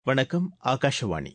வணக்கம் ஆகாஷவாணி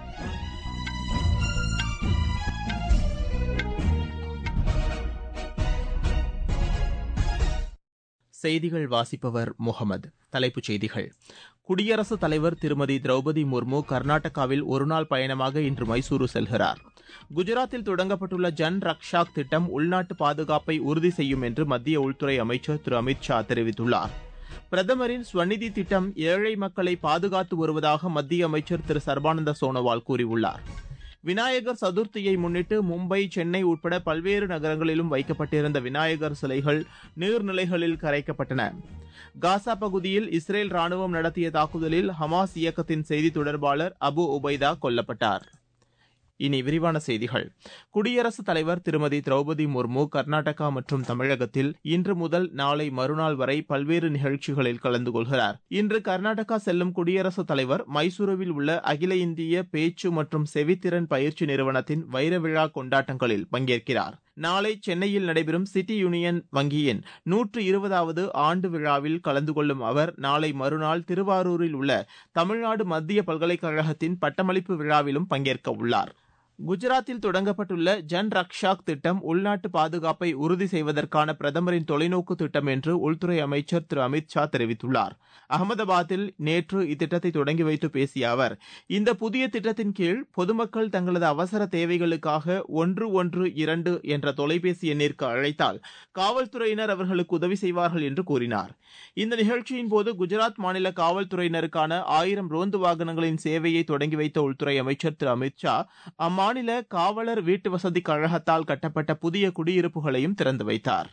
செய்திகள் வாசிப்பவர் முகமது தலைப்புச் செய்திகள் குடியரசுத் தலைவர் திருமதி திரௌபதி முர்மு கர்நாடகாவில் ஒருநாள் பயணமாக இன்று மைசூரு செல்கிறார் குஜராத்தில் தொடங்கப்பட்டுள்ள ஜன் ரக்ஷாக் திட்டம் உள்நாட்டு பாதுகாப்பை உறுதி செய்யும் என்று மத்திய உள்துறை அமைச்சர் திரு அமித் ஷா தெரிவித்துள்ளார் பிரதமரின் ஸ்வநிதி திட்டம் ஏழை மக்களை பாதுகாத்து வருவதாக மத்திய அமைச்சர் திரு சர்பானந்த சோனோவால் கூறியுள்ளார் விநாயகர் சதுர்த்தியை முன்னிட்டு மும்பை சென்னை உட்பட பல்வேறு நகரங்களிலும் வைக்கப்பட்டிருந்த விநாயகர் சிலைகள் நீர்நிலைகளில் கரைக்கப்பட்டன காசா பகுதியில் இஸ்ரேல் ராணுவம் நடத்திய தாக்குதலில் ஹமாஸ் இயக்கத்தின் செய்தி தொடர்பாளர் அபு உபைதா கொல்லப்பட்டார் இனி விரிவான செய்திகள் குடியரசுத் தலைவர் திருமதி திரௌபதி முர்மு கர்நாடகா மற்றும் தமிழகத்தில் இன்று முதல் நாளை மறுநாள் வரை பல்வேறு நிகழ்ச்சிகளில் கலந்து கொள்கிறார் இன்று கர்நாடகா செல்லும் குடியரசுத் தலைவர் மைசூருவில் உள்ள அகில இந்திய பேச்சு மற்றும் செவித்திறன் பயிற்சி நிறுவனத்தின் வைர விழா கொண்டாட்டங்களில் பங்கேற்கிறார் நாளை சென்னையில் நடைபெறும் சிட்டி யூனியன் வங்கியின் நூற்று இருபதாவது ஆண்டு விழாவில் கலந்து கொள்ளும் அவர் நாளை மறுநாள் திருவாரூரில் உள்ள தமிழ்நாடு மத்திய பல்கலைக்கழகத்தின் பட்டமளிப்பு விழாவிலும் பங்கேற்க உள்ளார் குஜராத்தில் தொடங்கப்பட்டுள்ள ஜன் ரக்ஷாக் திட்டம் உள்நாட்டு பாதுகாப்பை உறுதி செய்வதற்கான பிரதமரின் தொலைநோக்கு திட்டம் என்று உள்துறை அமைச்சர் திரு அமித் ஷா தெரிவித்துள்ளார் அகமதாபாத்தில் நேற்று இத்திட்டத்தை தொடங்கி வைத்து பேசிய அவர் இந்த புதிய திட்டத்தின் கீழ் பொதுமக்கள் தங்களது அவசர தேவைகளுக்காக ஒன்று ஒன்று இரண்டு என்ற தொலைபேசி எண்ணிற்கு அழைத்தால் காவல்துறையினர் அவர்களுக்கு உதவி செய்வார்கள் என்று கூறினார் இந்த நிகழ்ச்சியின் போது குஜராத் மாநில காவல்துறையினருக்கான ஆயிரம் ரோந்து வாகனங்களின் சேவையை தொடங்கி வைத்த உள்துறை அமைச்சர் திரு அமித் ஷா அம்மாநில காவலர் வீட்டு வசதி கழகத்தால் கட்டப்பட்ட புதிய குடியிருப்புகளையும் திறந்து வைத்தார்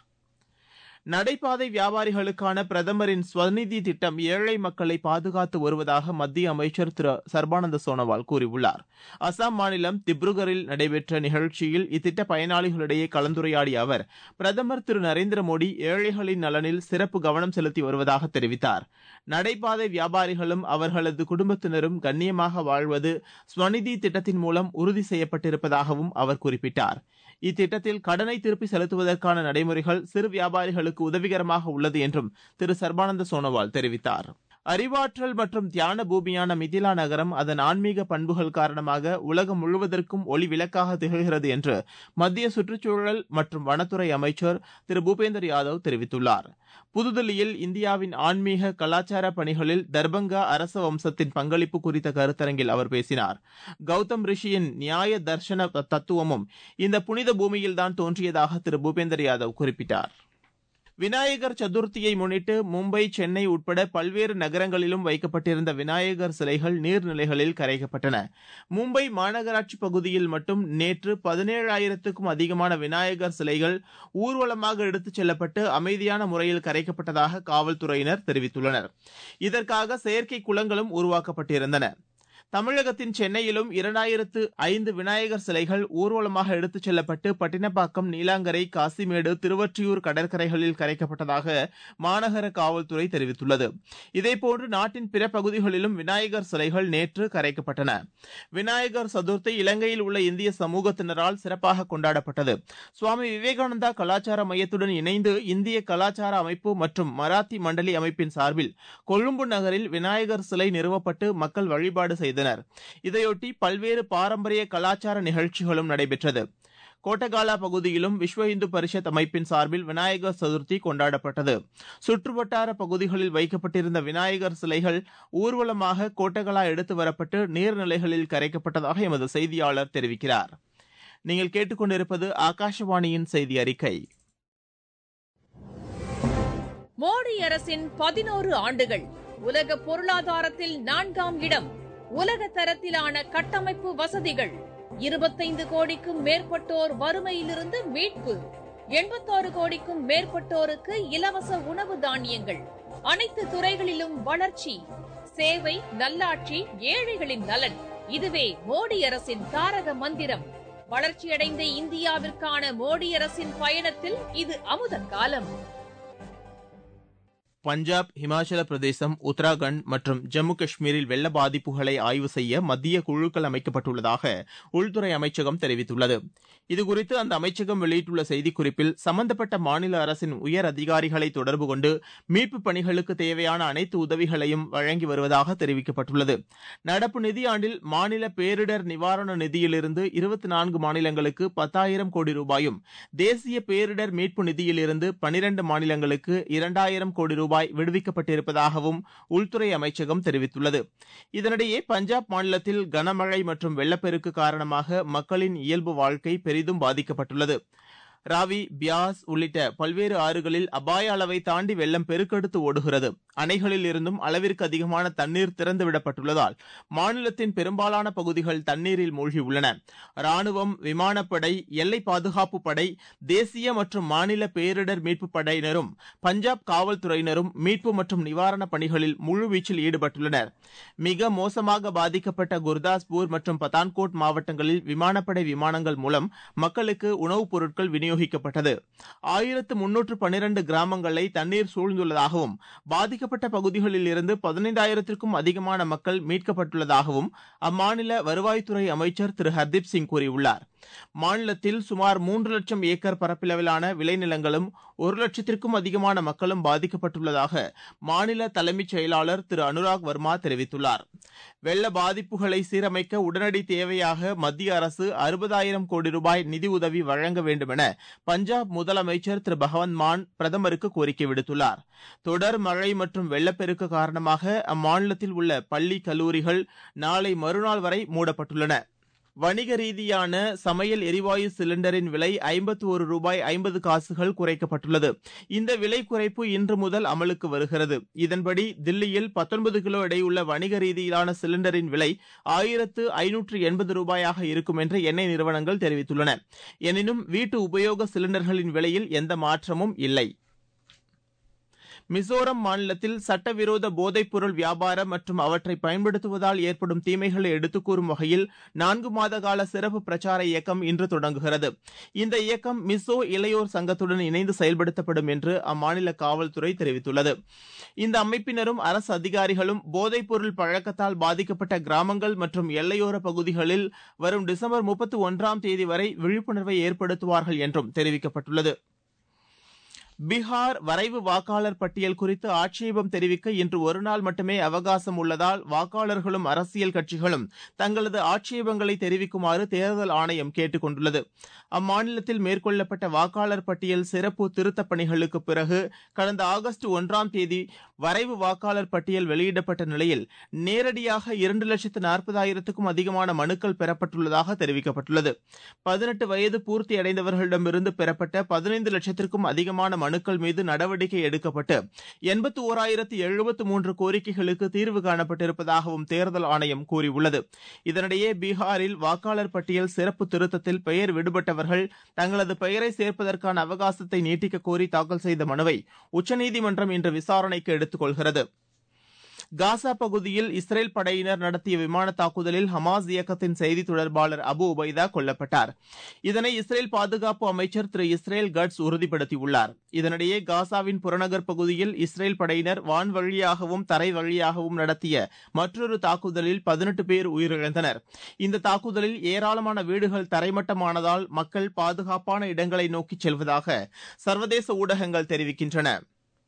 நடைபாதை வியாபாரிகளுக்கான பிரதமரின் ஸ்வநிதி திட்டம் ஏழை மக்களை பாதுகாத்து வருவதாக மத்திய அமைச்சர் திரு சர்பானந்த சோனோவால் கூறியுள்ளார் அசாம் மாநிலம் திப்ருகரில் நடைபெற்ற நிகழ்ச்சியில் இத்திட்ட பயனாளிகளிடையே கலந்துரையாடிய அவர் பிரதமர் திரு நரேந்திர மோடி ஏழைகளின் நலனில் சிறப்பு கவனம் செலுத்தி வருவதாக தெரிவித்தார் நடைபாதை வியாபாரிகளும் அவர்களது குடும்பத்தினரும் கண்ணியமாக வாழ்வது ஸ்வநிதி திட்டத்தின் மூலம் உறுதி செய்யப்பட்டிருப்பதாகவும் அவர் குறிப்பிட்டார் இத்திட்டத்தில் கடனை திருப்பி செலுத்துவதற்கான நடைமுறைகள் சிறு வியாபாரிகளுக்கு உதவிகரமாக உள்ளது என்றும் திரு சர்பானந்த சோனோவால் தெரிவித்தார் அறிவாற்றல் மற்றும் தியான பூமியான மிதிலா நகரம் அதன் ஆன்மீக பண்புகள் காரணமாக உலகம் முழுவதற்கும் ஒளி விளக்காக திகழ்கிறது என்று மத்திய சுற்றுச்சூழல் மற்றும் வனத்துறை அமைச்சர் திரு பூபேந்தர் யாதவ் தெரிவித்துள்ளார் புதுதில்லியில் இந்தியாவின் ஆன்மீக கலாச்சார பணிகளில் தர்பங்கா அரச வம்சத்தின் பங்களிப்பு குறித்த கருத்தரங்கில் அவர் பேசினார் கௌதம் ரிஷியின் நியாய தர்ஷன தத்துவமும் இந்த புனித பூமியில்தான் தோன்றியதாக திரு பூபேந்தர் யாதவ் குறிப்பிட்டார் விநாயகர் சதுர்த்தியை முன்னிட்டு மும்பை சென்னை உட்பட பல்வேறு நகரங்களிலும் வைக்கப்பட்டிருந்த விநாயகர் சிலைகள் நீர்நிலைகளில் கரைக்கப்பட்டன மும்பை மாநகராட்சி பகுதியில் மட்டும் நேற்று பதினேழாயிரத்துக்கும் அதிகமான விநாயகர் சிலைகள் ஊர்வலமாக எடுத்துச் செல்லப்பட்டு அமைதியான முறையில் கரைக்கப்பட்டதாக காவல்துறையினர் தெரிவித்துள்ளனர் இதற்காக செயற்கை குளங்களும் உருவாக்கப்பட்டிருந்தன தமிழகத்தின் சென்னையிலும் இரண்டாயிரத்து ஐந்து விநாயகர் சிலைகள் ஊர்வலமாக எடுத்துச் செல்லப்பட்டு பட்டினப்பாக்கம் நீலாங்கரை காசிமேடு திருவொற்றியூர் கடற்கரைகளில் கரைக்கப்பட்டதாக மாநகர காவல்துறை தெரிவித்துள்ளது இதேபோன்று நாட்டின் பிற பகுதிகளிலும் விநாயகர் சிலைகள் நேற்று கரைக்கப்பட்டன விநாயகர் சதுர்த்தி இலங்கையில் உள்ள இந்திய சமூகத்தினரால் சிறப்பாக கொண்டாடப்பட்டது சுவாமி விவேகானந்தா கலாச்சார மையத்துடன் இணைந்து இந்திய கலாச்சார அமைப்பு மற்றும் மராத்தி மண்டலி அமைப்பின் சார்பில் கொழும்பு நகரில் விநாயகர் சிலை நிறுவப்பட்டு மக்கள் வழிபாடு செய்தனர் செய்தனர் இதையொட்டி பல்வேறு பாரம்பரிய கலாச்சார நிகழ்ச்சிகளும் நடைபெற்றது கோட்டகாலா பகுதியிலும் விஸ்வ இந்து பரிஷத் அமைப்பின் சார்பில் விநாயகர் சதுர்த்தி கொண்டாடப்பட்டது சுற்றுவட்டார பகுதிகளில் வைக்கப்பட்டிருந்த விநாயகர் சிலைகள் ஊர்வலமாக கோட்டகலா எடுத்து வரப்பட்டு நீர்நிலைகளில் கரைக்கப்பட்டதாக எமது செய்தியாளர் தெரிவிக்கிறார் நீங்கள் கேட்டுக்கொண்டிருப்பது ஆகாஷவாணியின் செய்தி அறிக்கை மோடி அரசின் பதினோரு ஆண்டுகள் உலக பொருளாதாரத்தில் நான்காம் இடம் உலக தரத்திலான கட்டமைப்பு வசதிகள் இருபத்தைந்து கோடிக்கும் மேற்பட்டோர் வறுமையிலிருந்து மீட்பு எண்பத்தாறு கோடிக்கும் மேற்பட்டோருக்கு இலவச உணவு தானியங்கள் அனைத்து துறைகளிலும் வளர்ச்சி சேவை நல்லாட்சி ஏழைகளின் நலன் இதுவே மோடி அரசின் தாரக மந்திரம் வளர்ச்சியடைந்த இந்தியாவிற்கான மோடி அரசின் பயணத்தில் இது அமுத காலம் பஞ்சாப் இமாச்சல பிரதேசம் உத்தராகண்ட் மற்றும் ஜம்மு காஷ்மீரில் வெள்ள பாதிப்புகளை ஆய்வு செய்ய மத்திய குழுக்கள் அமைக்கப்பட்டுள்ளதாக உள்துறை அமைச்சகம் தெரிவித்துள்ளது இதுகுறித்து அந்த அமைச்சகம் வெளியிட்டுள்ள செய்திக்குறிப்பில் சம்பந்தப்பட்ட மாநில அரசின் உயர் அதிகாரிகளை தொடர்பு கொண்டு மீட்புப் பணிகளுக்கு தேவையான அனைத்து உதவிகளையும் வழங்கி வருவதாக தெரிவிக்கப்பட்டுள்ளது நடப்பு நிதியாண்டில் மாநில பேரிடர் நிவாரண நிதியிலிருந்து இருபத்தி நான்கு மாநிலங்களுக்கு பத்தாயிரம் கோடி ரூபாயும் தேசிய பேரிடர் மீட்பு நிதியிலிருந்து பனிரண்டு மாநிலங்களுக்கு இரண்டாயிரம் கோடி ரூபாய் விடுவிக்கப்பட்டிருப்பதாகவும் உள்துறை அமைச்சகம் தெரிவித்துள்ளது இதனிடையே பஞ்சாப் மாநிலத்தில் கனமழை மற்றும் வெள்ளப்பெருக்கு காரணமாக மக்களின் இயல்பு வாழ்க்கை பெரிதும் பாதிக்கப்பட்டுள்ளது ராவி பியாஸ் உள்ளிட்ட பல்வேறு ஆறுகளில் அபாய அளவை தாண்டி வெள்ளம் பெருக்கெடுத்து ஓடுகிறது அணைகளில் இருந்தும் அளவிற்கு அதிகமான தண்ணீர் திறந்துவிடப்பட்டுள்ளதால் மாநிலத்தின் பெரும்பாலான பகுதிகள் தண்ணீரில் மூழ்கியுள்ளன ராணுவம் விமானப்படை எல்லை பாதுகாப்பு படை தேசிய மற்றும் மாநில பேரிடர் மீட்புப் படையினரும் பஞ்சாப் காவல்துறையினரும் மீட்பு மற்றும் நிவாரணப் பணிகளில் முழுவீச்சில் ஈடுபட்டுள்ளனர் மிக மோசமாக பாதிக்கப்பட்ட குர்தாஸ்பூர் மற்றும் பதான்கோட் மாவட்டங்களில் விமானப்படை விமானங்கள் மூலம் மக்களுக்கு உணவுப் பொருட்கள் விநியோகிக்கப்பட்டது ஆயிரத்து முன்னூற்று பனிரண்டு கிராமங்களை தண்ணீர் சூழ்ந்துள்ளதாகவும் பாதிக்கப்பட்ட பகுதிகளில் இருந்து பதினைந்தாயிரத்திற்கும் அதிகமான மக்கள் மீட்கப்பட்டுள்ளதாகவும் அம்மாநில வருவாய்த்துறை அமைச்சர் திரு ஹர்தீப் சிங் கூறியுள்ளார் மாநிலத்தில் சுமார் மூன்று லட்சம் ஏக்கர் பரப்பளவிலான விளைநிலங்களும் ஒரு லட்சத்திற்கும் அதிகமான மக்களும் பாதிக்கப்பட்டுள்ளதாக மாநில தலைமைச் செயலாளர் திரு அனுராக் வர்மா தெரிவித்துள்ளார் வெள்ள பாதிப்புகளை சீரமைக்க உடனடி தேவையாக மத்திய அரசு அறுபதாயிரம் கோடி ரூபாய் நிதியுதவி வழங்க வேண்டும் என பஞ்சாப் முதலமைச்சர் திரு பகவந்த் மான் பிரதமருக்கு கோரிக்கை விடுத்துள்ளார் தொடர் மழை மற்றும் வெள்ளப்பெருக்கு காரணமாக அம்மாநிலத்தில் உள்ள பள்ளி கல்லூரிகள் நாளை மறுநாள் வரை மூடப்பட்டுள்ளன வணிக ரீதியான சமையல் எரிவாயு சிலிண்டரின் விலை ஐம்பத்தி ஒரு ரூபாய் ஐம்பது காசுகள் குறைக்கப்பட்டுள்ளது இந்த விலை குறைப்பு இன்று முதல் அமலுக்கு வருகிறது இதன்படி தில்லியில் பத்தொன்பது கிலோ எடையுள்ள வணிக ரீதியிலான சிலிண்டரின் விலை ஆயிரத்து ஐநூற்று எண்பது ரூபாயாக இருக்கும் என்று எண்ணெய் நிறுவனங்கள் தெரிவித்துள்ளன எனினும் வீட்டு உபயோக சிலிண்டர்களின் விலையில் எந்த மாற்றமும் இல்லை மிசோரம் மாநிலத்தில் சட்டவிரோத போதைப்பொருள் வியாபாரம் மற்றும் அவற்றை பயன்படுத்துவதால் ஏற்படும் தீமைகளை எடுத்துக் கூறும் வகையில் நான்கு மாத கால சிறப்பு பிரச்சார இயக்கம் இன்று தொடங்குகிறது இந்த இயக்கம் மிசோ இளையோர் சங்கத்துடன் இணைந்து செயல்படுத்தப்படும் என்று அம்மாநில காவல்துறை தெரிவித்துள்ளது இந்த அமைப்பினரும் அரசு அதிகாரிகளும் போதைப்பொருள் பழக்கத்தால் பாதிக்கப்பட்ட கிராமங்கள் மற்றும் எல்லையோர பகுதிகளில் வரும் டிசம்பர் முப்பத்தி ஒன்றாம் தேதி வரை விழிப்புணர்வை ஏற்படுத்துவார்கள் என்றும் தெரிவிக்கப்பட்டுள்ளது பீகார் வரைவு வாக்காளர் பட்டியல் குறித்து ஆட்சேபம் தெரிவிக்க இன்று ஒருநாள் மட்டுமே அவகாசம் உள்ளதால் வாக்காளர்களும் அரசியல் கட்சிகளும் தங்களது ஆட்சேபங்களை தெரிவிக்குமாறு தேர்தல் ஆணையம் கேட்டுக் கொண்டுள்ளது அம்மாநிலத்தில் மேற்கொள்ளப்பட்ட வாக்காளர் பட்டியல் சிறப்பு திருத்தப் பணிகளுக்கு பிறகு கடந்த ஆகஸ்ட் ஒன்றாம் தேதி வரைவு வாக்காளர் பட்டியல் வெளியிடப்பட்ட நிலையில் நேரடியாக இரண்டு லட்சத்து நாற்பதாயிரத்துக்கும் அதிகமான மனுக்கள் பெறப்பட்டுள்ளதாக தெரிவிக்கப்பட்டுள்ளது பதினெட்டு வயது பூர்த்தி அடைந்தவர்களிடமிருந்து பெறப்பட்ட பதினைந்து லட்சத்திற்கும் அதிகமான மனுக்கள் மீது நடவடிக்கை எடுக்கப்பட்டு எண்பத்து ஓராயிரத்து எழுபத்து மூன்று கோரிக்கைகளுக்கு தீர்வு காணப்பட்டிருப்பதாகவும் தேர்தல் ஆணையம் கூறியுள்ளது இதனிடையே பீகாரில் வாக்காளர் பட்டியல் சிறப்பு திருத்தத்தில் பெயர் விடுபட்டவர்கள் தங்களது பெயரை சேர்ப்பதற்கான அவகாசத்தை நீட்டிக்க கோரி தாக்கல் செய்த மனுவை உச்சநீதிமன்றம் இன்று விசாரணைக்கு எடுத்துக் கொள்கிறது காசா பகுதியில் இஸ்ரேல் படையினர் நடத்திய விமான தாக்குதலில் ஹமாஸ் இயக்கத்தின் செய்தி தொடர்பாளர் அபு உபைதா கொல்லப்பட்டார் இதனை இஸ்ரேல் பாதுகாப்பு அமைச்சர் திரு இஸ்ரேல் கட்ஸ் உறுதிப்படுத்தியுள்ளார் இதனிடையே காசாவின் புறநகர் பகுதியில் இஸ்ரேல் படையினர் வான் வழியாகவும் தரை வழியாகவும் நடத்திய மற்றொரு தாக்குதலில் பதினெட்டு பேர் உயிரிழந்தனர் இந்த தாக்குதலில் ஏராளமான வீடுகள் தரைமட்டமானதால் மக்கள் பாதுகாப்பான இடங்களை நோக்கிச் செல்வதாக சர்வதேச ஊடகங்கள் தெரிவிக்கின்றன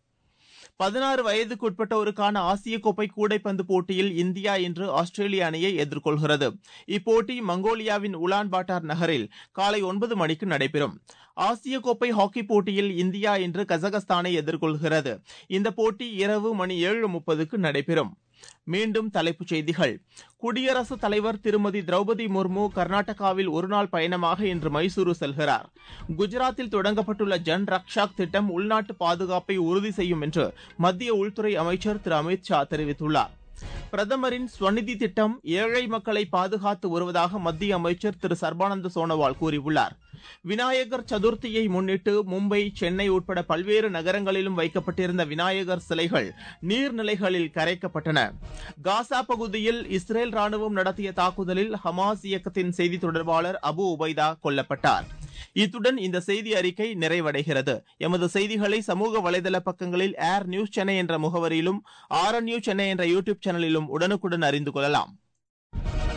பதினாறு வயதுக்குட்பட்டோருக்கான ஆசிய கோப்பை கூடைப்பந்து போட்டியில் இந்தியா இன்று ஆஸ்திரேலிய அணியை எதிர்கொள்கிறது இப்போட்டி மங்கோலியாவின் உலான் பாட்டார் நகரில் காலை ஒன்பது மணிக்கு நடைபெறும் ஆசிய கோப்பை ஹாக்கி போட்டியில் இந்தியா இன்று கஜகஸ்தானை எதிர்கொள்கிறது இந்த போட்டி இரவு மணி ஏழு முப்பதுக்கு நடைபெறும் மீண்டும் தலைப்புச் செய்திகள் குடியரசுத் தலைவர் திருமதி திரௌபதி முர்மு கர்நாடகாவில் ஒருநாள் பயணமாக இன்று மைசூரு செல்கிறார் குஜராத்தில் தொடங்கப்பட்டுள்ள ஜன் ரக்ஷாக் திட்டம் உள்நாட்டு பாதுகாப்பை உறுதி செய்யும் என்று மத்திய உள்துறை அமைச்சர் திரு அமித் ஷா தெரிவித்துள்ளார் பிரதமரின் ஸ்வநிதி திட்டம் ஏழை மக்களை பாதுகாத்து வருவதாக மத்திய அமைச்சர் திரு சர்பானந்த சோனோவால் கூறியுள்ளார் விநாயகர் சதுர்த்தியை முன்னிட்டு மும்பை சென்னை உட்பட பல்வேறு நகரங்களிலும் வைக்கப்பட்டிருந்த விநாயகர் சிலைகள் நீர்நிலைகளில் கரைக்கப்பட்டன காசா பகுதியில் இஸ்ரேல் ராணுவம் நடத்திய தாக்குதலில் ஹமாஸ் இயக்கத்தின் செய்தி தொடர்பாளர் அபு உபைதா கொல்லப்பட்டார் இத்துடன் இந்த செய்தி அறிக்கை நிறைவடைகிறது எமது செய்திகளை சமூக வலைதள பக்கங்களில் ஏர் நியூஸ் சென்னை என்ற முகவரியிலும் ஆர் என் நியூஸ் சென்னை என்ற யூடியூப் சேனலிலும் உடனுக்குடன் அறிந்து கொள்ளலாம்